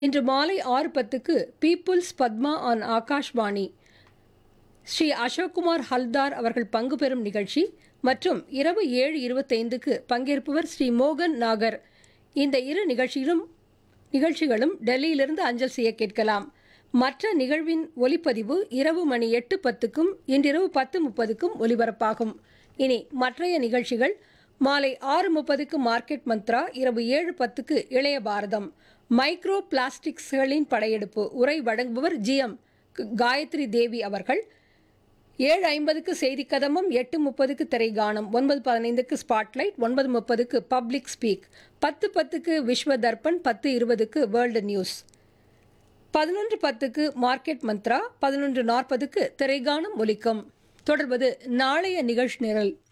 இன்று மாலை ஆறு பத்துக்கு பீப்புள்ஸ் பத்மா ஆன் ஆகாஷ்வாணி ஸ்ரீ அசோக்குமார் ஹல்தார் அவர்கள் பங்கு பெறும் நிகழ்ச்சி மற்றும் இரவு ஏழு இருபத்தைந்துக்கு பங்கேற்பவர் ஸ்ரீ மோகன் நாகர் இந்த இரு நிகழ்ச்சியிலும் நிகழ்ச்சிகளும் டெல்லியிலிருந்து அஞ்சல் செய்ய கேட்கலாம் மற்ற நிகழ்வின் ஒலிப்பதிவு இரவு மணி எட்டு பத்துக்கும் இன்றிரவு பத்து முப்பதுக்கும் ஒலிபரப்பாகும் இனி மற்றைய நிகழ்ச்சிகள் மாலை ஆறு முப்பதுக்கு மார்க்கெட் மந்த்ரா இரவு ஏழு பத்துக்கு இளைய பாரதம் மைக்ரோ பிளாஸ்டிக்ஸ்களின் படையெடுப்பு உரை வழங்குபவர் ஜி எம் காயத்ரி தேவி அவர்கள் ஏழு ஐம்பதுக்கு செய்தி கதம்பம் எட்டு முப்பதுக்கு திரைகானம் ஒன்பது பதினைந்துக்கு ஸ்பாட்லைட் ஒன்பது முப்பதுக்கு பப்ளிக் ஸ்பீக் பத்து பத்துக்கு விஸ்வ தர்ப்பண் பத்து இருபதுக்கு வேர்ல்டு நியூஸ் பதினொன்று பத்துக்கு மார்க்கெட் மந்த்ரா பதினொன்று நாற்பதுக்கு திரைகானம் ஒலிக்கும் தொடர்வது நாளைய நிகழ்ச்சி நிரல்